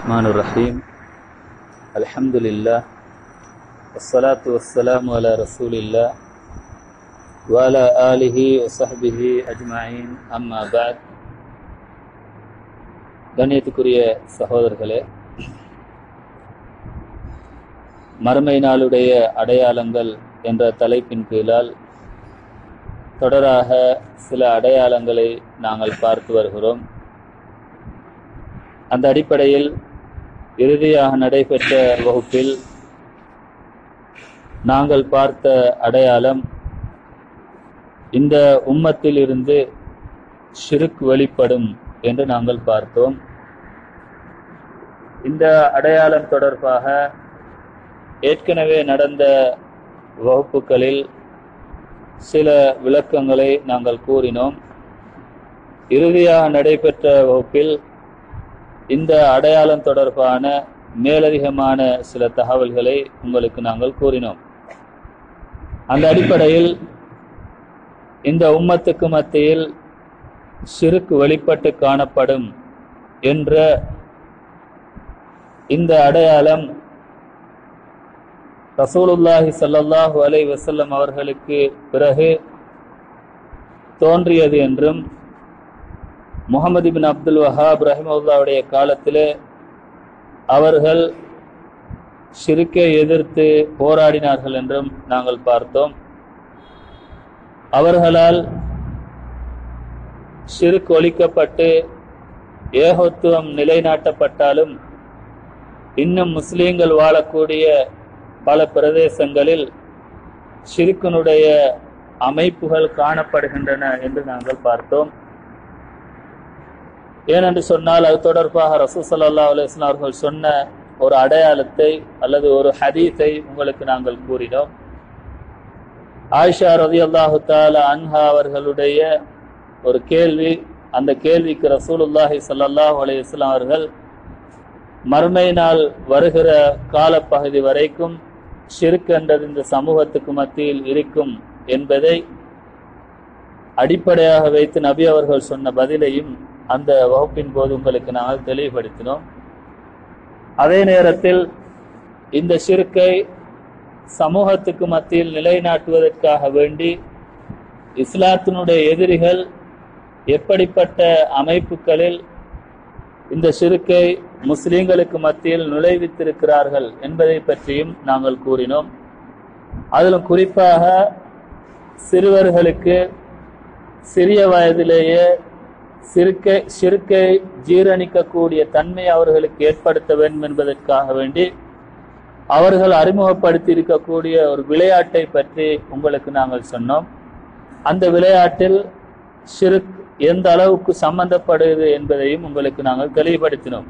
الرحمن الرحيم الحمد لله والصلاة والسلام على رسول الله وعلى آله وصحبه أجمعين أما بعد கண்ணியத்துக்குரிய சகோதரர்களே மறுமை நாளுடைய அடையாளங்கள் என்ற தலைப்பின் கீழால் தொடராக சில அடையாளங்களை நாங்கள் பார்த்து வருகிறோம் அந்த அடிப்படையில் இறுதியாக நடைபெற்ற வகுப்பில் நாங்கள் பார்த்த அடையாளம் இந்த உம்மத்தில் இருந்து ஷிருக் வெளிப்படும் என்று நாங்கள் பார்த்தோம் இந்த அடையாளம் தொடர்பாக ஏற்கனவே நடந்த வகுப்புகளில் சில விளக்கங்களை நாங்கள் கூறினோம் இறுதியாக நடைபெற்ற வகுப்பில் இந்த அடையாளம் தொடர்பான மேலதிகமான சில தகவல்களை உங்களுக்கு நாங்கள் கூறினோம் அந்த அடிப்படையில் இந்த உம்மத்துக்கு மத்தியில் சிறுக்கு வெளிப்பட்டு காணப்படும் என்ற இந்த அடையாளம் ரசூலுல்லாஹி சல்லல்லாஹு அலை வசல்லம் அவர்களுக்கு பிறகு தோன்றியது என்றும் முகமது பின் அப்துல் வஹாப் ரஹிமுல்லாவுடைய காலத்திலே அவர்கள் ஷிருக்கை எதிர்த்து போராடினார்கள் என்றும் நாங்கள் பார்த்தோம் அவர்களால் ஷிருக்கு ஒழிக்கப்பட்டு ஏகோத்துவம் நிலைநாட்டப்பட்டாலும் இன்னும் முஸ்லீம்கள் வாழக்கூடிய பல பிரதேசங்களில் ஷிருக்கினுடைய அமைப்புகள் காணப்படுகின்றன என்று நாங்கள் பார்த்தோம் ஏனென்று சொன்னால் அது தொடர்பாக ரசூ சல்லா அலுவலாம் அவர்கள் சொன்ன ஒரு அடையாளத்தை அல்லது ஒரு ஹதீஸை உங்களுக்கு நாங்கள் கூறினோம் ஆயிஷா ரதி அல்லாஹு தால அன்ஹா அவர்களுடைய ஒரு கேள்வி அந்த கேள்விக்கு ரசூலுல்லாஹி சல்லாஹூ அலையம் அவர்கள் மறுமை நாள் வருகிற காலப்பகுதி வரைக்கும் ஷிர்க் என்றது இந்த சமூகத்துக்கு மத்தியில் இருக்கும் என்பதை அடிப்படையாக வைத்து நபி அவர்கள் சொன்ன பதிலையும் அந்த வகுப்பின் போது உங்களுக்கு நாங்கள் தெளிவுபடுத்தினோம் அதே நேரத்தில் இந்த ஷிர்கை சமூகத்துக்கு மத்தியில் நிலைநாட்டுவதற்காக வேண்டி இஸ்லாத்தினுடைய எதிரிகள் எப்படிப்பட்ட அமைப்புகளில் இந்த சிறுக்கை முஸ்லீம்களுக்கு மத்தியில் நுழைவித்திருக்கிறார்கள் என்பதை பற்றியும் நாங்கள் கூறினோம் அதிலும் குறிப்பாக சிறுவர்களுக்கு சிறிய வயதிலேயே சிறுக்கை சிறுக்கை ஜீரணிக்கக்கூடிய தன்மை அவர்களுக்கு ஏற்படுத்த வேண்டும் என்பதற்காக வேண்டி அவர்கள் அறிமுகப்படுத்தி இருக்கக்கூடிய ஒரு விளையாட்டை பற்றி உங்களுக்கு நாங்கள் சொன்னோம் அந்த விளையாட்டில் சிறுக் எந்த அளவுக்கு சம்பந்தப்படுது என்பதையும் உங்களுக்கு நாங்கள் தெளிவுபடுத்தினோம்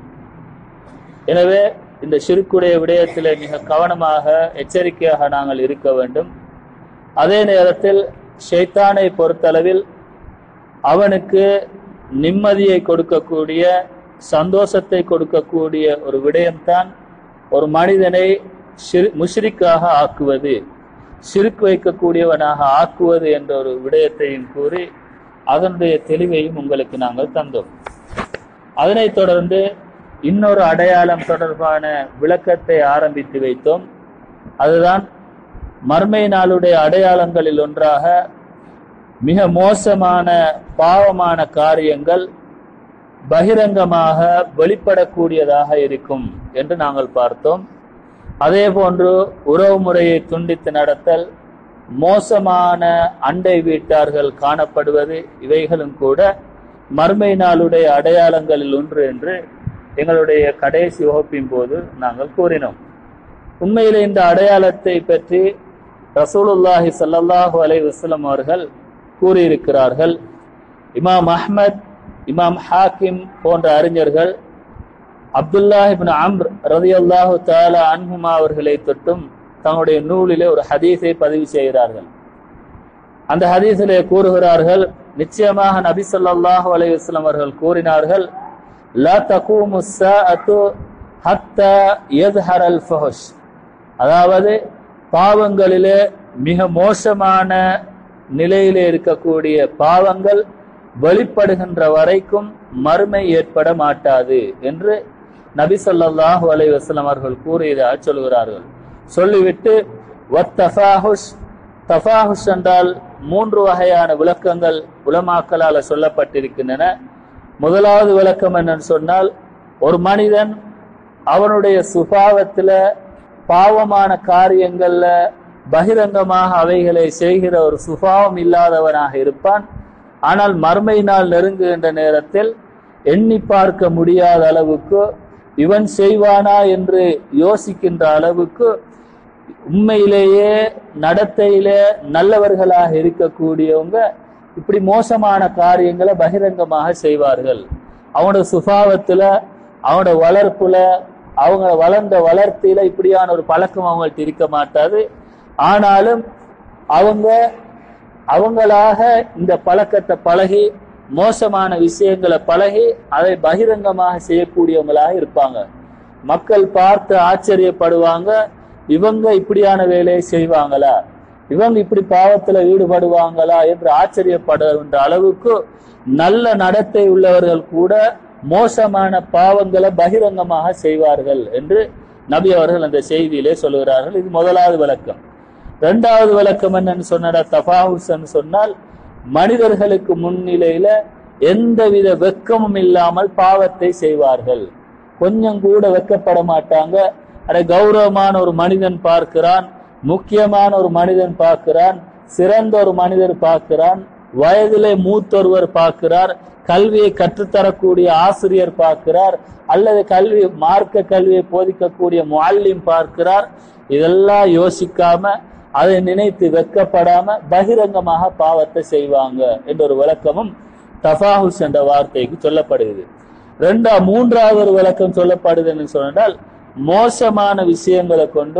எனவே இந்த சிறுக்குடைய விடயத்தில் மிக கவனமாக எச்சரிக்கையாக நாங்கள் இருக்க வேண்டும் அதே நேரத்தில் ஷைத்தானை பொறுத்தளவில் அவனுக்கு நிம்மதியை கொடுக்கக்கூடிய சந்தோஷத்தை கொடுக்கக்கூடிய ஒரு விடயம்தான் ஒரு மனிதனை முஷ்ரிக்காக ஆக்குவது சிறுக்கு வைக்கக்கூடியவனாக ஆக்குவது என்ற ஒரு விடயத்தையும் கூறி அதனுடைய தெளிவையும் உங்களுக்கு நாங்கள் தந்தோம் அதனைத் தொடர்ந்து இன்னொரு அடையாளம் தொடர்பான விளக்கத்தை ஆரம்பித்து வைத்தோம் அதுதான் மர்மை நாளுடைய அடையாளங்களில் ஒன்றாக மிக மோசமான பாவமான காரியங்கள் பகிரங்கமாக வெளிப்படக்கூடியதாக இருக்கும் என்று நாங்கள் பார்த்தோம் அதே போன்று உறவு முறையை துண்டித்து நடத்தல் மோசமான அண்டை வீட்டார்கள் காணப்படுவது இவைகளும் கூட மர்மை நாளுடைய அடையாளங்களில் ஒன்று என்று எங்களுடைய கடைசி வகுப்பின் போது நாங்கள் கூறினோம் உண்மையிலே இந்த அடையாளத்தை பற்றி ரசூலுல்லாஹி சல்லாஹூ அலை வஸ்லம் அவர்கள் கூறியிருக்கிறார்கள் இமாம் அஹ்மத் இமாம் ஹாக்கிம் போன்ற அறிஞர்கள் அப்துல்லாஹிபின் அம்ர் ரதி அல்லாஹு தாலா அன்ஹுமா அவர்களை தொட்டும் தங்களுடைய நூலிலே ஒரு ஹதீஸை பதிவு செய்கிறார்கள் அந்த ஹதீஸிலே கூறுகிறார்கள் நிச்சயமாக நபி சொல்லாஹு அலையுஸ்லாம் அவர்கள் கூறினார்கள் லா தகூமு ஸாஅத்து ஹத்தா யத்ஹரல் ஃபஹஷ் அதாவது பாவங்களிலே மிக மோசமான நிலையிலே இருக்கக்கூடிய பாவங்கள் வெளிப்படுகின்ற வரைக்கும் மறுமை ஏற்பட மாட்டாது என்று நபி ஸல்லல்லாஹு அலைஹி வஸல்லம் அவர்கள் கூறியதாக சொல்கிறார்கள் சொல்லிவிட்டு வத்தஃபாஹுஷ் தஃபாஹுஷ் என்றால் மூன்று வகையான விளக்கங்கள் உலமாக்களால சொல்லப்பட்டிருக்கின்றன முதலாவது விளக்கம் என்னன்னு சொன்னால் ஒரு மனிதன் அவனுடைய சுபாவத்துல பாவமான காரியங்கள்ல பகிரங்கமாக அவைகளை செய்கிற ஒரு சுபாவம் இல்லாதவனாக இருப்பான் ஆனால் மறுமை நாள் நெருங்குகின்ற நேரத்தில் எண்ணி பார்க்க முடியாத அளவுக்கு இவன் செய்வானா என்று யோசிக்கின்ற அளவுக்கு உண்மையிலேயே நடத்தையிலே நல்லவர்களாக இருக்கக்கூடியவங்க இப்படி மோசமான காரியங்களை பகிரங்கமாக செய்வார்கள் அவனோட சுபாவத்துல அவனோட வளர்ப்புல அவங்க வளர்ந்த வளர்த்தியில இப்படியான ஒரு பழக்கம் அவங்கள்ட்ட இருக்க மாட்டாது ஆனாலும் அவங்க அவங்களாக இந்த பழக்கத்தை பழகி மோசமான விஷயங்களை பழகி அதை பகிரங்கமாக செய்யக்கூடியவங்களாக இருப்பாங்க மக்கள் பார்த்து ஆச்சரியப்படுவாங்க இவங்க இப்படியான வேலையை செய்வாங்களா இவங்க இப்படி பாவத்துல ஈடுபடுவாங்களா என்று ஆச்சரியப்படுகின்ற அளவுக்கு நல்ல நடத்தை உள்ளவர்கள் கூட மோசமான பாவங்களை பகிரங்கமாக செய்வார்கள் என்று நபி அவர்கள் அந்த செய்தியிலே சொல்லுகிறார்கள் இது முதலாவது விளக்கம் இரண்டாவது விளக்கம் என்னன்னு சொன்னா தபாவுசன் சொன்னால் மனிதர்களுக்கு முன்னிலையில எந்தவித வெக்கமும் இல்லாமல் பாவத்தை செய்வார்கள் கொஞ்சம் கூட வெக்கப்பட மாட்டாங்க அதை கௌரவமான ஒரு மனிதன் பார்க்கிறான் முக்கியமான ஒரு மனிதன் பார்க்கிறான் சிறந்த ஒரு மனிதர் பார்க்கிறான் வயதிலே மூத்தொருவர் பார்க்கிறார் கல்வியை கற்றுத்தரக்கூடிய ஆசிரியர் பார்க்கிறார் அல்லது கல்வி மார்க்க கல்வியை போதிக்கக்கூடிய முஅல்லிம் பார்க்கிறார் இதெல்லாம் யோசிக்காம அதை நினைத்து வெக்கப்படாம பகிரங்கமாக பாவத்தை செய்வாங்க என்ற ஒரு விளக்கமும் தஃபாஹுஸ் என்ற வார்த்தைக்கு சொல்லப்படுகிறது ரெண்டா மூன்றாவது ஒரு விளக்கம் சொல்லப்படுதுன்னு சொன்னால் மோசமான விஷயங்களை கொண்டு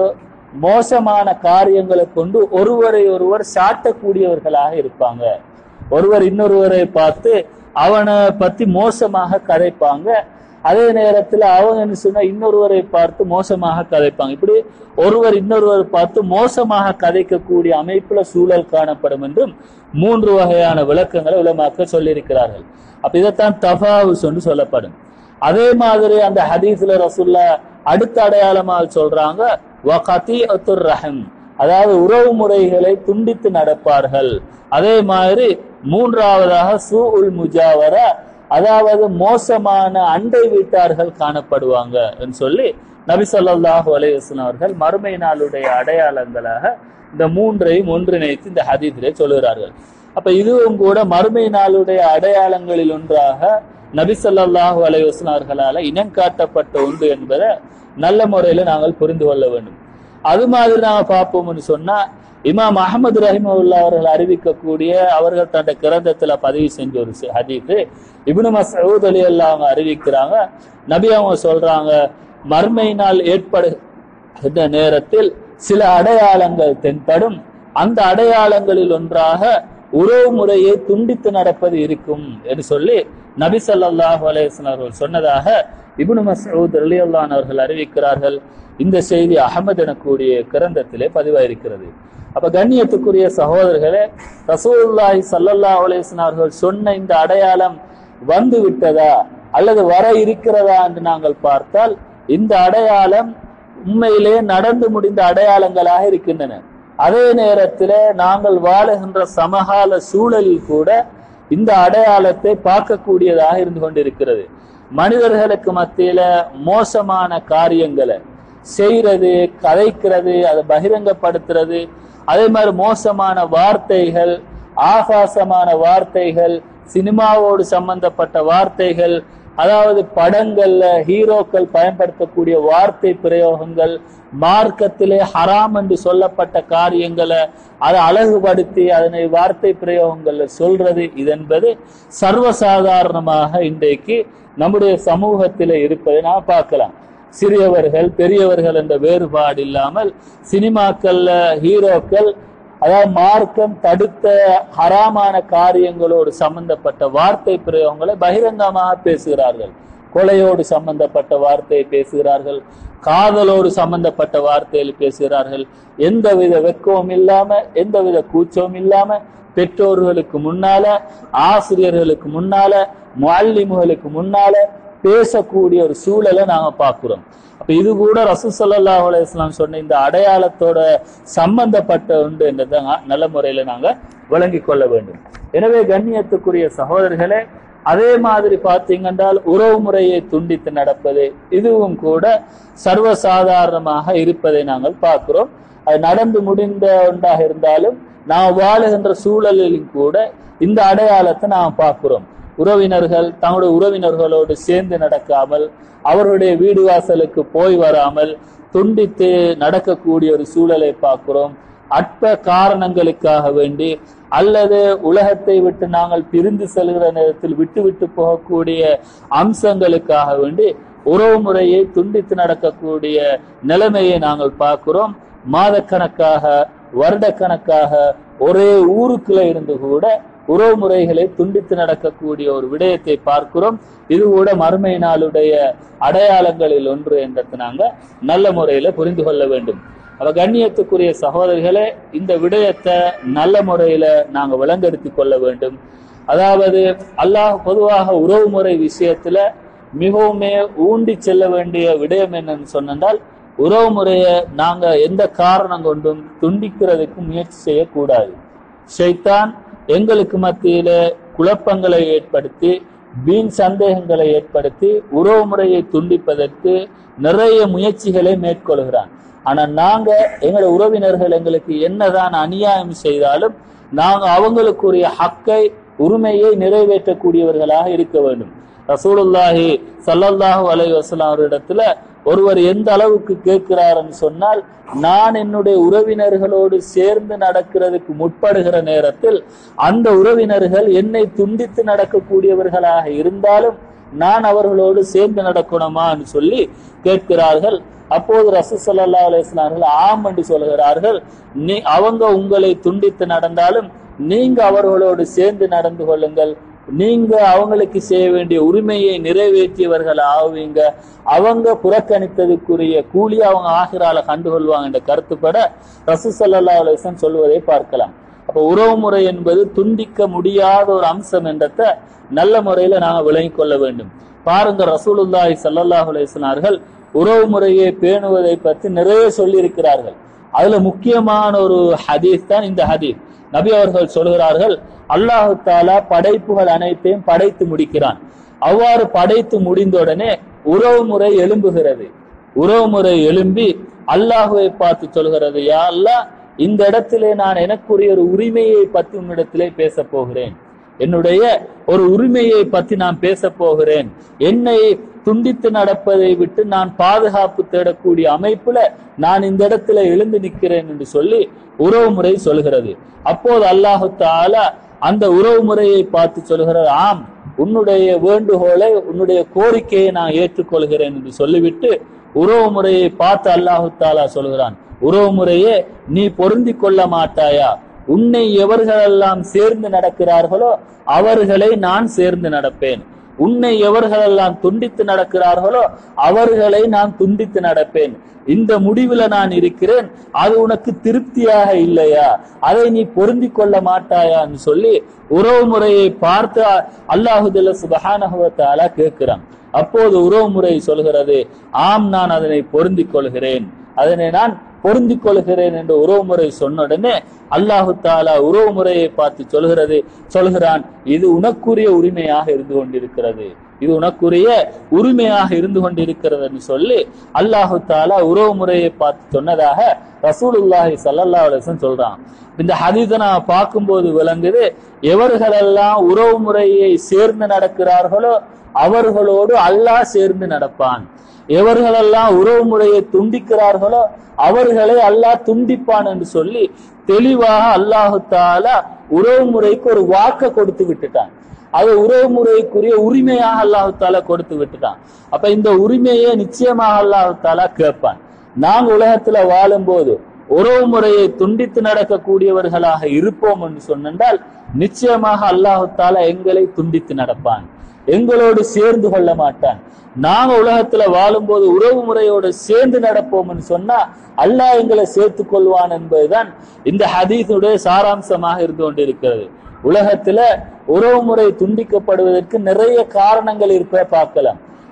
மோசமான காரியங்களை கொண்டு ஒருவரை ஒருவர் சாட்டக்கூடியவர்களாக இருப்பாங்க ஒருவர் இன்னொருவரை பார்த்து அவனை பத்தி மோசமாக கதைப்பாங்க அதே நேரத்துல அவங்க என்ன சொன்னா இன்னொருவரை பார்த்து மோசமாக கதைப்பாங்க இப்படி ஒருவர் இன்னொருவர் பார்த்து மோசமாக கதைக்கக்கூடிய அமைப்புல சூழல் காணப்படும் என்றும் மூன்று வகையான விளக்கங்களை உலமாக்க சொல்லியிருக்கிறார்கள் அப்ப இதைத்தான் தஃபாவுஸ் என்று சொல்லப்படும் அதே மாதிரி அந்த ஹதீஸ்ல ரசுல்லா அடுத்த அடையாளமாக சொல்றாங்க வகதீஅத்துர் ரஹம் அதாவது உறவு முறைகளை துண்டித்து நடப்பார்கள் அதே மாதிரி மூன்றாவதாக சூ உல் முஜாவரா அதாவது மோசமான அண்டை வீட்டார்கள் காணப்படுவாங்க என்று சொல்லி நபி ஸல்லல்லாஹு அலைஹி வஸல்லம் அவர்கள் மறுமை நாளுடைய அடையாளங்களாக இந்த மூன்றையும் ஒன்றிணைத்து இந்த ஹதீஸிலே சொல்லுகிறார்கள் அப்ப இதுவும் கூட மறுமை நாளுடைய அடையாளங்களில் ஒன்றாக நபி ஸல்லல்லாஹு அலைஹி வஸல்லம் அவர்களால இனம் காட்டப்பட்ட ஒன்று என்பதை நல்ல முறையில நாங்கள் புரிந்து கொள்ள வேண்டும் அது மாதிரி நாங்க பார்ப்போம்னு சொன்னா இமாம் அகமது ரஹிமவுல்லா அவர்கள் அறிவிக்கக்கூடிய அவர்கள் தன்னுடைய கிரந்தத்துல பதிவு செஞ்ச ஒரு ஹதீஸ் இப்னு மசூத் அலி அல்லா அவங்க அறிவிக்கிறாங்க நபி அவங்க சொல்றாங்க மர்மை நாள் ஏற்படுகின்ற நேரத்தில் சில அடையாளங்கள் தென்படும் அந்த அடையாளங்களில் ஒன்றாக உறவு முறையை துண்டித்து நடப்பது இருக்கும் என்று சொல்லி நபி ஸல்லல்லாஹு அலைஹி வஸல்லம் அவர்கள் சொன்னதாக இப்னு மஸ்ஊத் ரலியல்லாஹு அவர்கள் அறிவிக்கிறார்கள் இந்த செய்தி அகமது எனக்கூடிய கிரந்தத்திலே பதிவாயிருக்கிறது அப்ப கண்ணியத்துக்குரிய சகோதரர்களே ரசூலுல்லாஹி ஸல்லல்லாஹு அலைஹி வஸல்லம் அவர்கள் சொன்ன இந்த அடையாளம் வந்து விட்டதா அல்லது வர இருக்கிறதா என்று நாங்கள் பார்த்தால் இந்த அடையாளம் உண்மையிலே நடந்து முடிந்த அடையாளங்களாக இருக்கின்றன அதே நேரத்தில் நாங்கள் வாழுகின்ற சமகால சூழலில் கூட இந்த அடையாளத்தை பார்க்கக்கூடியதாக இருந்து கொண்டிருக்கிறது மனிதர்களுக்கு மத்தியில மோசமான காரியங்களை செய்யறது கதைக்கிறது அதை பகிரங்கப்படுத்துறது அதே மாதிரி மோசமான வார்த்தைகள் ஆபாசமான வார்த்தைகள் சினிமாவோடு சம்பந்தப்பட்ட வார்த்தைகள் அதாவது படங்கள்ல ஹீரோக்கள் பயன்படுத்தக்கூடிய வார்த்தை பிரயோகங்கள் மார்க்கத்திலே ஹராம் என்று சொல்லப்பட்ட காரியங்களை அதை அழகுபடுத்தி அதனை வார்த்தை பிரயோகங்கள்ல சொல்றது இதென்பது சர்வசாதாரணமாக இன்றைக்கு நம்முடைய சமூகத்திலே இருப்பதை நாம் பார்க்கலாம் சிறியவர்கள் பெரியவர்கள் என்ற வேறுபாடு இல்லாமல் சினிமாக்கள்ல ஹீரோக்கள் அதாவது மார்க்கம் தடுத்த ஹராமான காரியங்களோடு சம்பந்தப்பட்ட வார்த்தை பிரயோகங்களை பகிரங்கமாக பேசுகிறார்கள் கொலையோடு சம்பந்தப்பட்ட வார்த்தையை பேசுகிறார்கள் காதலோடு சம்பந்தப்பட்ட வார்த்தையில் பேசுகிறார்கள் எந்தவித வெக்கமும் இல்லாம எந்தவித கூச்சமும் இல்லாம பெற்றோர்களுக்கு முன்னால ஆசிரியர்களுக்கு முன்னால முல்லிமுகளுக்கு முன்னால பேசக்கூடிய ஒரு சூழலை நாங்க பார்க்கிறோம் அப்ப இது கூட ரசூ ஸல்லல்லாஹு அலைஹி வஸல்லம் சொன்ன இந்த அடையாளத்தோட சம்பந்தப்பட்ட உண்டு என்றதை நா- நல்ல முறையில நாங்க விளங்கிக் கொள்ள வேண்டும் எனவே கண்ணியத்துக்குரிய சகோதரர்களே அதே மாதிரி பார்த்தீங்கன்றால் உறவு முறையை துண்டித்து நடப்பது இதுவும் கூட சர்வசாதாரணமாக இருப்பதை நாங்கள் பார்க்கிறோம் அது நடந்து முடிந்த ஒன்றாக இருந்தாலும் நாம் வாழுகின்ற சூழலிலும் கூட இந்த அடையாளத்தை நாம் பார்க்கிறோம் உறவினர்கள் தங்களுடைய உறவினர்களோடு சேர்ந்து நடக்காமல் அவருடைய வீடு வாசலுக்கு போய் வராமல் துண்டித்து நடக்கக்கூடிய ஒரு சூழலை பார்க்கிறோம் அற்ப காரணங்களுக்காக வேண்டி அல்லது உலகத்தை விட்டு நாங்கள் பிரிந்து செல்கிற நேரத்தில் விட்டு விட்டு போகக்கூடிய அம்சங்களுக்காக வேண்டி உறவு முறையை துண்டித்து நடக்கக்கூடிய நிலைமையை நாங்கள் பார்க்கிறோம் மாதக்கணக்காக வருடக்கணக்காக ஒரே ஊருக்குள்ள இருந்து கூட உறவு முறைகளை துண்டித்து நடக்கக்கூடிய ஒரு விடயத்தை பார்க்கிறோம் இது கூட மறுமை நாளுடைய அடையாளங்களில் ஒன்று என்றதை நாங்க நல்ல முறையில புரிந்து கொள்ள வேண்டும் அவ கண்ணியத்துக்குரிய சகோதரிகளே இந்த விடயத்தை நல்ல முறையில நாங்க விளங்கெடுத்துக் கொள்ள வேண்டும் அதாவது அல்லாஹ் பொதுவாக உறவு முறை விஷயத்துல மிகவுமே ஊண்டி செல்ல வேண்டிய விடயம் என்னன்னு சொன்னால் உறவு முறையை நாங்க எந்த காரணம் கொண்டும் துண்டிக்கிறதுக்கு முயற்சி செய்யக்கூடாது ஷைத்தான் எங்களுக்கு மத்தியில குழப்பங்களை ஏற்படுத்தி வீண் சந்தேகங்களை ஏற்படுத்தி உறவு முறையை துண்டிப்பதற்கு நிறைய முயற்சிகளை மேற்கொள்கிறான் ஆனா நாங்க எங்களோட உறவினர்கள் எங்களுக்கு என்னதான் அநியாயம் செய்தாலும் நாங்க அவங்களுக்குரிய ஹக்கை உரிமையை நிறைவேற்றக்கூடியவர்களாக இருக்க வேண்டும் ரசூலுல்லாஹி ஸல்லல்லாஹு அலைஹி வஸல்லம் அவரிடத்துல ஒருவர் எந்த அளவுக்கு கேட்கிறாருன்னு சொன்னால் நான் என்னுடைய உறவினர்களோடு சேர்ந்து நடக்கிறதுக்கு முற்படுகிற நேரத்தில் அந்த உறவினர்கள் என்னை துண்டித்து நடக்கக்கூடியவர்களாக இருந்தாலும் நான் அவர்களோடு சேர்ந்து நடக்கணுமான்னு சொல்லி கேட்கிறார்கள் அப்போது ரசூ ஸல்லல்லாஹு அலைஹி வஸல்லம் அவர்கள் ஆம் என்று சொல்கிறார்கள் நீ அவங்க உங்களை துண்டித்து நடந்தாலும் நீங்க அவர்களோடு சேர்ந்து நடந்து கொள்ளுங்கள் நீங்க அவங்களுக்கு செய்ய வேண்டிய உரிமையை நிறைவேற்றியவர்கள் ஆவீங்க அவங்க புறக்கணித்ததுக்குரிய கூலி அவங்க ஆகிறால கண்டுகொள்வாங்க என்ற கருத்துப்பட ரசூ ஸல்லல்லாஹு அலைஹி வஸல்லம் சொல்வதை பார்க்கலாம் அப்ப உறவு முறை என்பது துண்டிக்க முடியாத ஒரு அம்சம் என்றத நல்ல முறையில நாங்க விளங்கிக் கொள்ள வேண்டும் பாருங்க ரசூலுல்லாஹி ஸல்லல்லாஹு அலைஹி வஸல்லம் அவர்கள் உறவு முறையை பேணுவதை பற்றி நிறைய சொல்லி இருக்கிறார்கள் அதுல முக்கியமான ஒரு ஹதீஸ் தான் இந்த ஹதீஸ் நபி அவர்கள் சொல்கிறார்கள் அல்லாஹு தாலா படைப்புகள் அனைத்தையும் படைத்து முடிக்கிறான் அவ்வாறு படைத்து முடிந்த உடனே உறவு முறை எழும்புகிறது உறவு முறை எழும்பி அல்லாஹுவை பார்த்து சொல்கிறது யா அல்லாஹ் இந்த இடத்திலே நான் எனக்குரிய ஒரு உரிமையை பற்றி உன்னிடத்திலே பேச போகிறேன் என்னுடைய ஒரு உரிமையை பற்றி நான் பேச போகிறேன் என்னை துண்டித்து நடப்பதை விட்டு நான் பாதுகாப்பு தேடக்கூடிய அமைப்புல நான் இந்த இடத்துல எழுந்து நிற்கிறேன் என்று சொல்லி உறவு முறை சொல்கிறது அப்போது அல்லாஹு தாலா அந்த உறவு முறையை பார்த்து சொல்கிறார் ஆம் உன்னுடைய வேண்டுகோளை உன்னுடைய கோரிக்கையை நான் ஏற்றுக்கொள்கிறேன் என்று சொல்லிவிட்டு உறவு முறையை பார்த்து அல்லாஹு தாலா சொல்கிறான் உறவு முறையே நீ பொருந்தி கொள்ள மாட்டாயா உன்னை எவர்களெல்லாம் சேர்ந்து நடக்கிறார்களோ அவர்களை நான் சேர்ந்து நடப்பேன் உன்னை எவர்களெல்லாம் துண்டித்து நடக்கிறார்களோ அவர்களை நான் துண்டித்து நடப்பேன் இந்த முடிவுல நான் இருக்கிறேன் அது உனக்கு திருப்தியாக இல்லையா அதை நீ பொருந்தி கொள்ள மாட்டாயான்னு சொல்லி உறவு முறையை பார்த்து அல்லாஹுதல்ல சுபஹானஹுவத்தாலா கேட்கிறான் அப்போது உறவு முறை சொல்கிறது ஆம் நான் அதனை பொருந்திக் கொள்கிறேன் அதனை நான் பொருந்திக் கொள்கிறேன் என்று உறவு முறை சொன்ன உடனே அல்லாஹு தாலா உறவு முறையை பார்த்து சொல்கிறது சொல்கிறான் இது உனக்குரிய உரிமையாக இருந்து கொண்டிருக்கிறது இது உனக்குரிய உரிமையாக இருந்து கொண்டிருக்கிறதுன்னு சொல்லி அல்லாஹு தாலா உறவு முறையை பார்த்து சொன்னதாக ரசூலுல்லாஹி ஸல்லல்லாஹு அலைஹி வஸல்லம் சொல்றான் இந்த ஹதீஸை நான் பார்க்கும்போது விளங்குது எவர்களெல்லாம் உறவு முறையை சேர்ந்து நடக்கிறார்களோ அவர்களோடு அல்லாஹ் சேர்ந்து நடப்பான் எவர்களெல்லாம் உறவு முறையை துண்டிக்கிறார்களோ அவர்களை அல்லாஹ் துண்டிப்பான் என்று சொல்லி தெளிவாக அல்லாஹு தாலா உறவு முறைக்கு ஒரு வாக்க கொடுத்து விட்டுட்டான் அது உறவு முறைக்குரிய உரிமையாக அல்லாஹு தாலா கொடுத்து விட்டுட்டான் அப்ப இந்த உரிமையை நிச்சயமாக அல்லாஹு தாலா கேட்பான் நாங்க உலகத்துல வாழும்போது உறவு முறையை துண்டித்து நடக்கக்கூடியவர்களாக இருப்போம் என்று சொன்னால் நிச்சயமாக அல்லாஹு தாலா எங்களை துண்டித்து நடப்பான் எங்களோடு சேர்ந்து கொள்ள மாட்டான் நாங்க உலகத்துல வாழும்போது உறவு முறையோடு சேர்ந்து நடப்போம்னு சொன்னா அல்லாஹ் எங்களை சேர்த்து கொள்வான் என்பதுதான் இந்த ஹதீஸுடைய சாராம்சமாக இருந்து கொண்டிருக்கிறது உலகத்துல உறவு முறை துண்டிக்கப்படுவதற்கு நிறைய காரணங்கள் இருப்ப பார்க்கலாம்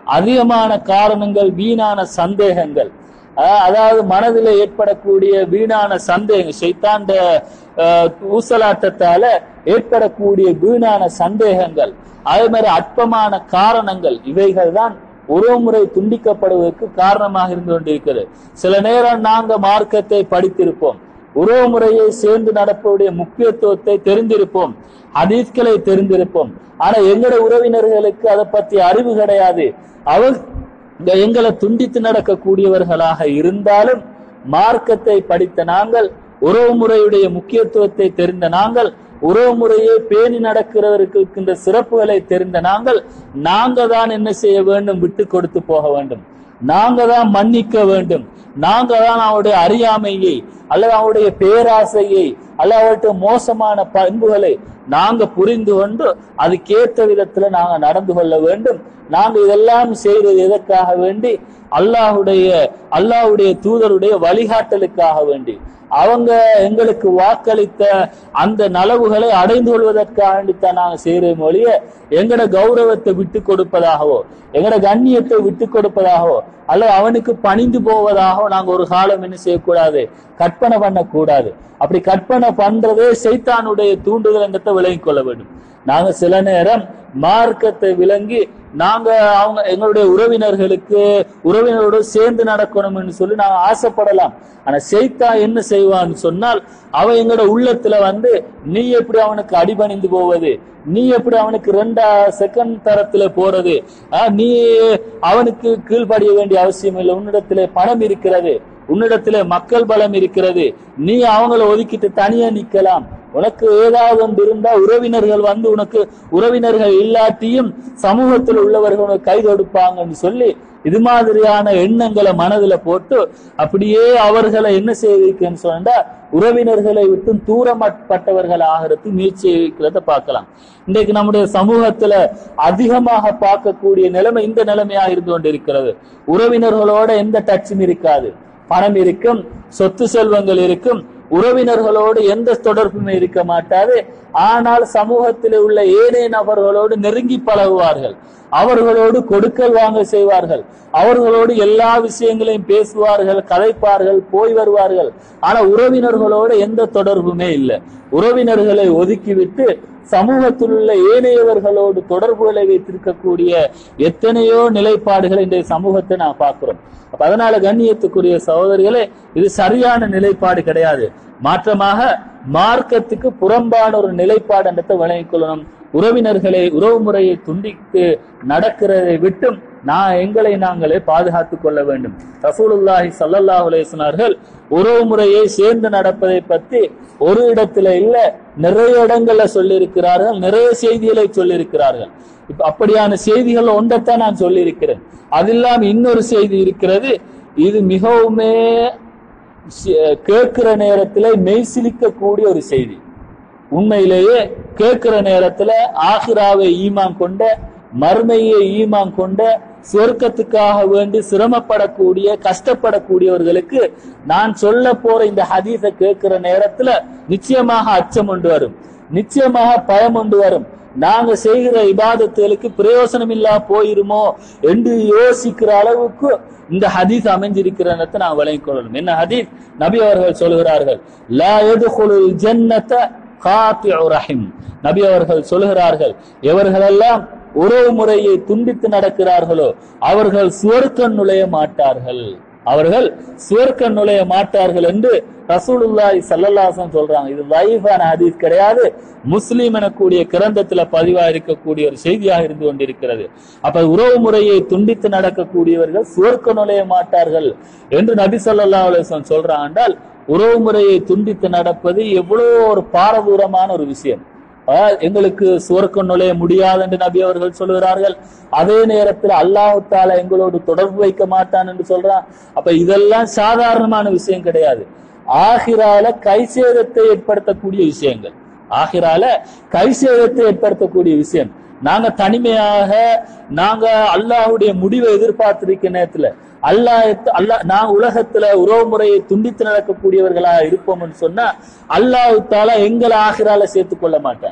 அதிகமான காரணங்கள் வீணான சந்தேகங்கள் அஹ் அதாவது மனதில் ஏற்படக்கூடிய வீணான சந்தேகம் சைத்தாண்ட அஹ், ஊசலாட்டத்தால ஏற்படக்கூடிய வீணான சந்தேகங்கள் அதே மாதிரி அற்பமான காரணங்கள் இவைகள் தான் உறவுமுறை துண்டிக்கப்படுவதற்கு காரணமாக இருந்து கொண்டிருக்கிறது சில நேரம் நாங்க மார்க்கத்தை படித்திருப்போம் உறவுமுறையை சேர்ந்து நடப்பவுடைய முக்கியத்துவத்தை தெரிந்திருப்போம் ஹதீஸ்களை தெரிந்திருப்போம் ஆனா எங்கட உறவினர்களுக்கு அதை பத்தி அறிவு கிடையாது அவர் இந்த எங்களை துண்டித்து நடக்கக்கூடியவர்களாக இருந்தாலும் மார்க்கத்தை படித்த நாங்கள் உறவுமுறையுடைய முக்கியத்துவத்தை தெரிந்த நாங்கள் உறவுமுறையை பேணி நடக்கிறவருக்கு இருக்கின்ற சிறப்புகளை தெரிந்த நாங்கள் நாங்க தான் என்ன செய்ய வேண்டும் விட்டு கொடுத்து போக வேண்டும் நாங்க தான் மன்னிக்க வேண்டும் நாங்க தான் அவருடைய அறியாமையை அல்லது அவருடைய பேராசையை அல்லது அவருடைய மோசமான பண்புகளை நாங்க புரிந்து கொண்டு அதுக்கேற்ற விதத்துல நாங்க நடந்து கொள்ள வேண்டும் நாங்க இதெல்லாம் செய்வது எதற்காக வேண்டி அல்லாஹுடைய அல்லாஹ்வுடைய தூதருடைய வழிகாட்டலுக்காக வேண்டி அவங்க எங்களுக்கு வாக்களித்த அந்த நலவுகளை அடைந்து கொள்வதற்காக வேண்டித்தான் நாங்க செய்யறோம் ஒழிய எங்கட கௌரவத்தை விட்டு கொடுப்பதாகவோ எங்கட கண்ணியத்தை விட்டு கொடுப்பதாகவோ அல்லது அவனுக்கு பணிந்து போவதாகவோ நாங்க ஒரு காலம் என்ன செய்யக்கூடாது கற்பனை பண்ணக்கூடாது அப்படி கற்பனை பண்றதே சைத்தானுடைய தூண்டுதல் என்றதை விளங்கிக் கொள்ள வேண்டும் நாங்க சில நேரம் மார்க்கத்தை விளங்கி நாங்க அவங்க எங்களுடைய உறவினர்களுக்கு உறவினரோடு சேர்ந்து நடக்கணும்னு சொல்லி நாங்க ஆசைப்படலாம் ஆனா செய்தா என்ன செய்வான்னு சொன்னால் அவன் எங்களோட உள்ளத்துல வந்து நீ எப்படி அவனுக்கு அடிபணிந்து போவது நீ எப்படி அவனுக்கு ரெண்டா செகண்ட் தரத்துல போறது ஆஹ், நீ அவனுக்கு கீழ்ப்படிய வேண்டிய அவசியம் இல்லை உன்னிடத்திலே பணம் இருக்கிறது உன்னிடத்திலே மக்கள் பலம் இருக்கிறது நீ அவங்கள ஒதுக்கிட்டு தனியா நிக்கலாம் உனக்கு ஏதாவது ஒன்று இருந்தா உறவினர்கள் வந்து உனக்கு உறவினர்கள் இல்லாட்டியும் சமூகத்தில் உள்ளவர்கள் உனக்கு கை கொடுப்பாங்கன்னு சொல்லி இது மாதிரியான எண்ணங்களை மனதுல போட்டு அப்படியே அவர்களை என்ன செய்விக்கன்னு சொன்னா உறவினர்களை விட்டு தூரப்பட்டவர்கள் ஆகிறது முயற்சி இருக்கிறத பார்க்கலாம் இன்றைக்கு நம்முடைய சமூகத்துல அதிகமாக பார்க்கக்கூடிய நிலைமை இந்த நிலைமையா இருந்து கொண்டிருக்கிறது உறவினர்களோட எந்த டச்சும் இருக்காது பணம் இருக்கும் சொத்து செல்வங்கள் இருக்கும் உறவினர்களோடு எந்த தொடர்புமே இருக்க மாட்டாது ஆனால் சமூகத்தில் உள்ள ஏனைய நபர்களோடு நெருங்கி பழகுவார்கள் அவர்களோடு கொடுக்கல் வாங்க செய்வார்கள் அவர்களோடு எல்லா விஷயங்களையும் பேசுவார்கள் கதைப்பார்கள் போய் வருவார்கள் ஆனா உறவினர்களோடு எந்த தொடர்புமே இல்லை உறவினர்களை ஒதுக்கிவிட்டு சமூகத்தில் உள்ள ஏனையவர்களோடு தொடர்புகளை வைத்திருக்கக்கூடிய எத்தனையோ நிலைப்பாடுகளை இன்றைய சமூகத்தை நான் பார்க்கிறோம் அப்ப அதனால கண்ணியத்துக்குரிய சகோதரிகளே இது சரியான நிலைப்பாடு கிடையாது மாற்றமாக மார்க்கத்துக்கு புறம்பான ஒரு நிலைப்பாடு என்றதை விளங்கிக் கொள்ளணும் உறவினர்களை உறவு முறையை துண்டித்து நடக்கிறதை விட்டும் நான் எங்களை நாங்களே பாதுகாத்துக் கொள்ள வேண்டும் ரசூலுல்லாஹி ஸல்லல்லாஹு அலைஹி சொன்னார்கள் உறவு முறையை சேர்ந்து நடப்பதை பத்தி ஒரு இடத்துல இல்ல நிறைய இடங்கள்ல சொல்லியிருக்கிறார்கள் நிறைய செய்திகளை சொல்லியிருக்கிறார்கள் இப்ப அப்படியான செய்திகள் ஒன்றைத்தான் நான் சொல்லியிருக்கிறேன் அது இல்லாம இன்னொரு செய்தி இருக்கிறது இது மிகவுமே சி- கேட்கிற நேரத்துல மெய்சிலிக்க கூடிய ஒரு செய்தி உண்மையிலேயே கேட்கிற நேரத்துல ஆகிராவை ஈமான் கொண்ட மறுமையை ஈமான் கொண்ட சொர்க்கத்துக்காக வேண்டி சிரமப்படக்கூடிய கஷ்டப்படக்கூடியவர்களுக்கு நான் சொல்ல போற இந்த ஹதீஸை கேட்கிற நேரத்துல நிச்சயமாக அச்சம் கொண்டு வரும் நிச்சயமாக பயம் கொண்டு வரும் நாங்க செய்கிற இபாதத்துகளுக்கு பிரயோசனம் இல்லா போயிருமோ என்று யோசிக்கிற அளவுக்கு இந்த ஹதீஸ் அமைஞ்சிருக்கிறத நான் விளங்கிக் கொள்ளணும் என்ன ஹதீஸ் நபி அவர்கள் சொல்கிறார்கள் லா யதுகுலுல் ஜன்னத காத்திஉ ரஹிம் நபி அவர்கள் சொல்கிறார்கள் எவர்களெல்லாம் உறவு முறையை துண்டித்து நடக்கிறார்களோ அவர்கள் சுவர்க்கம் நுழைய மாட்டார்கள் அவர்கள் சுவர்க்கம் நுழைய மாட்டார்கள் என்று ரசூலுல்லாஹி ஸல்லல்லாஹு சொல்றாங்க இது லைஃபான ஹதீஸ் கிடையாது முஸ்லீம் எனக்கூடிய கிரந்தத்துல பதிவா இருக்கக்கூடிய ஒரு செய்தியாக இருந்து கொண்டிருக்கிறது அப்ப உறவு முறையை துண்டித்து நடக்கக்கூடியவர்கள் சுவர்க்க நுழைய மாட்டார்கள் என்று நபி ஸல்லல்லாஹு அலைஹி வஸல்லம் சொல்றாங்க என்றால் உறவு முறையை துண்டித்து நடப்பது எவ்வளவு ஒரு பாரதூரமான ஒரு விஷயம் ஆஹ் எங்களுக்கு சுவர்க்கம் நுழைய முடியாது என்று நபி அவர்கள் சொல்கிறார்கள் அதே நேரத்தில் அல்லாஹு தாலா எங்களோடு தொடர்பு வைக்க மாட்டான் என்று சொல்றான் அப்ப இதெல்லாம் சாதாரணமான விஷயம் கிடையாது ஆகிரால கைசேதத்தை ஏற்படுத்தக்கூடிய விஷயங்கள் ஆகிரால கைசேதத்தை ஏற்படுத்தக்கூடிய விஷயம் நாங்க தனிமையாக நாங்க அல்லாஹ்வுடைய முடிவை எதிர்பார்த்திருக்க நேரத்துல அல்லாஹ் அல்லாஹ் நான் உலகத்துல உறவு முறையை துண்டித்து நடக்கக்கூடியவர்களா இருப்போம்னு சொன்னா அல்லாஹ் தாலா எங்களை ஆகிரால சேர்த்துக் கொள்ள மாட்டான்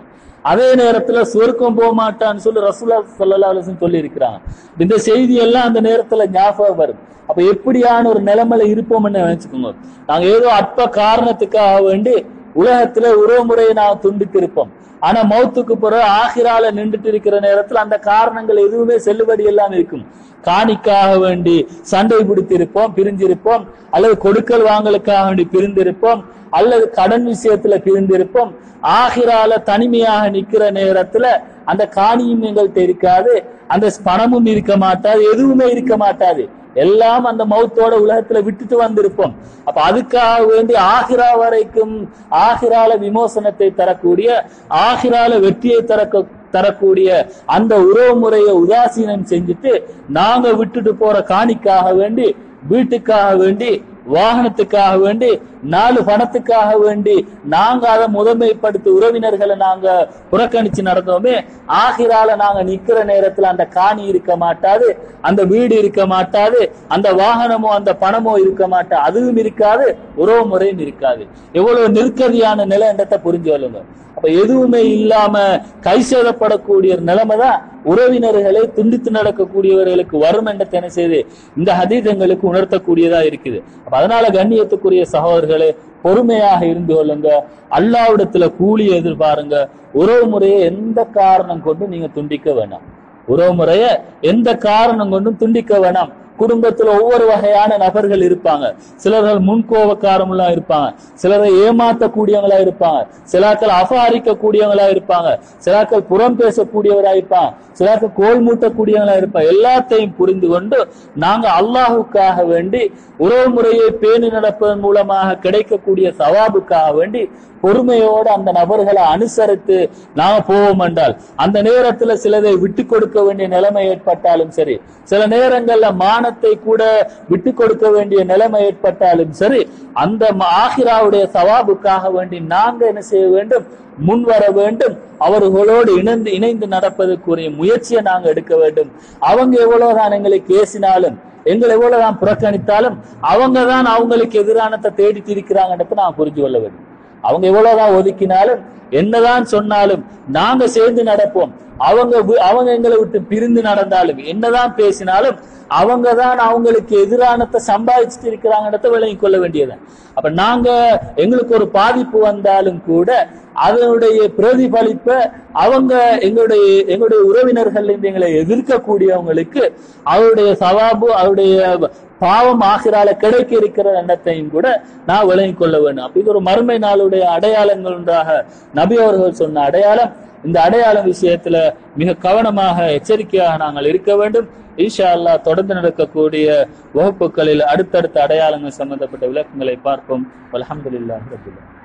அதே நேரத்துல சொர்க்கம் போக மாட்டான்னு சொல்லி ரசூலா சல்லா அலிஸ்லம் சொல்லி இருக்கிறாங்க இந்த செய்தி எல்லாம் அந்த நேரத்துல ஞாபகம் வரும் அப்ப எப்படியான ஒரு நிலைமையில இருப்போம்னு நினைச்சுக்கோங்க நாங்க ஏதோ அற்ப காரணத்துக்காக வேண்டி உலகத்துல உறவுமுறையை நாம் துண்டித்து இருப்போம் ஆனா மௌத்துக்கு பிறகு ஆகிரால நின்றுட்டு இருக்கிற நேரத்துல அந்த காரணங்கள் எதுவுமே செல்லுபடி எல்லாம் இருக்கும் காணிக்காக வேண்டி சண்டை பிடித்திருப்போம் பிரிஞ்சிருப்போம் அல்லது கொடுக்கல் வாங்கலுக்காக வேண்டி பிரிந்திருப்போம் அல்லது கடன் விஷயத்துல பிரிந்திருப்போம் ஆகிரால தனிமையாக நிக்கிற நேரத்துல அந்த காணியும் எங்கள்கிட்ட இருக்காது அந்த பணமும் இருக்க மாட்டாது எதுவுமே இருக்க மாட்டாது எல்லாம் அந்த மௌத்தோட உலகத்துல விட்டுட்டு வந்திருப்போம் அப்ப அதுக்காக வேண்டி ஆகிரா வரைக்கும் ஆகிரால விமோசனத்தை தரக்கூடிய ஆகிரால வெற்றியை தரக்க தரக்கூடிய அந்த உறவு முறையை உதாசீனம் செஞ்சுட்டு நாங்க விட்டுட்டு போற காணிக்காக வேண்டி வீட்டுக்காக வேண்டி வாகனத்துக்காக வேண்டி நாலு பணத்துக்காக வேண்டி நாங்க அதை முதன்மைப்படுத்தி உறவினர்களை நாங்க புறக்கணிச்சு நடந்தோமே ஆகிரால நாங்க நிக்கிற நேரத்துல அந்த காணி இருக்க மாட்டாது அந்த வீடு இருக்க மாட்டாது அந்த வாகனமோ அந்த பணமோ இருக்க மாட்டா அதுவும் இருக்காது உறவு முறையும் இருக்காது எவ்வளவு நெருக்கடியான நிலை என்றத்தை புரிஞ்சு கொள்ளுங்க அப்ப எதுவுமே இல்லாம கை சேதப்படக்கூடிய ஒரு நிலைமை தான் உறவினர்களை துண்டித்து நடக்கக்கூடியவர்களுக்கு வரும் என்ற என்ன செய்து இந்த ஹதீதங்களுக்கு உணர்த்தக்கூடியதா இருக்குது அப்ப அதனால கண்ணியத்துக்குரிய சகோதரர்களே பொறுமையாக இருந்து கொள்ளுங்க அல்லாவிடத்துல கூலி எதிர்பாருங்க உறவு முறையை எந்த காரணம் கொண்டு நீங்க துண்டிக்க வேணாம் உறவு முறைய எந்த காரணம் கொண்டும் துண்டிக்க வேணாம் குடும்பத்துல ஒவ்வொரு வகையான நபர்கள் இருப்பாங்க சிலர்கள் முன்கோபக்காரங்களா இருப்பாங்க சிலரை ஏமாத்தக்கூடியவங்களா இருப்பாங்க சிலாக்கள் அபகரிக்க கூடியவங்களா இருப்பாங்க சிலாக்கள் புறம் பேசக்கூடியவரா இருப்பாங்க சிலாக்கள் கோல் மூட்டக்கூடியவங்களா இருப்பாங்க எல்லாத்தையும் புரிந்து கொண்டு நாங்க அல்லாஹுக்காக வேண்டி உறவு முறையை பேணி நடப்பதன் மூலமாக கிடைக்கக்கூடிய சவாபுக்காக வேண்டி பொறுமையோடு அந்த நபர்களை அனுசரித்து நாம போவோம் என்றால் அந்த நேரத்துல சிலதை விட்டு கொடுக்க வேண்டிய நிலைமை ஏற்பட்டாலும் சரி சில நேரங்கள்ல மானத்தை கூட விட்டு கொடுக்க வேண்டிய நிலைமை ஏற்பட்டாலும் சரி அந்த ஆஹிராவுடைய சவாபுக்காக வேண்டி நாங்க என்ன செய்ய வேண்டும் முன் வர வேண்டும் அவர்களோடு இணைந்து இணைந்து நடப்பதற்குரிய முயற்சியை நாங்க எடுக்க வேண்டும் அவங்க எவ்வளவுதான் எங்களை பேசினாலும் எங்களை எவ்வளவுதான் புறக்கணித்தாலும் அவங்க தான் அவங்களுக்கு எதிரானத்தை தேடி திரிக்கிறாங்கன்றத நான் புரிஞ்சு கொள்ள வேண்டும் அவங்க எவ்வளவுதான் ஒதுக்கினாலும் என்னதான் சொன்னாலும் நாங்க சேர்ந்து நடப்போம் அவங்க அவங்க எங்களை விட்டு பிரிந்து நடந்தாலும் என்னதான் பேசினாலும் அவங்க தான் அவங்களுக்கு எதிரானத்தை சம்பாதிச்சுட்டு இருக்கிறாங்கன்றத விளங்கி கொள்ள வேண்டியதுதான் அப்ப நாங்க எங்களுக்கு ஒரு பாதிப்பு வந்தாலும் கூட அதனுடைய பிரதிபலிப்ப அவங்க எங்களுடைய எங்களுடைய உறவினர்கள் எங்களை எதிர்க்கக்கூடியவங்களுக்கு அவருடைய சவாபு அவருடைய பாவம் ஆகிறால கிடைக்க இருக்கிற எண்ணத்தையும் கூட நான் விளங்கிக் கொள்ள வேண்டும் அப்ப இது ஒரு மறுமை நாளுடைய அடையாளங்கள் ஒன்றாக நபி அவர்கள் சொன்ன அடையாளம் இந்த அடையாளம் விஷயத்துல மிக கவனமாக எச்சரிக்கையாக நாங்கள் இருக்க வேண்டும் ஈஷா அல்லா தொடர்ந்து நடக்கக்கூடிய வகுப்புகளில் அடுத்தடுத்த அடையாளங்கள் சம்பந்தப்பட்ட விளக்கங்களை பார்ப்போம் அலமதுல்லாஹ் ரபுல்லா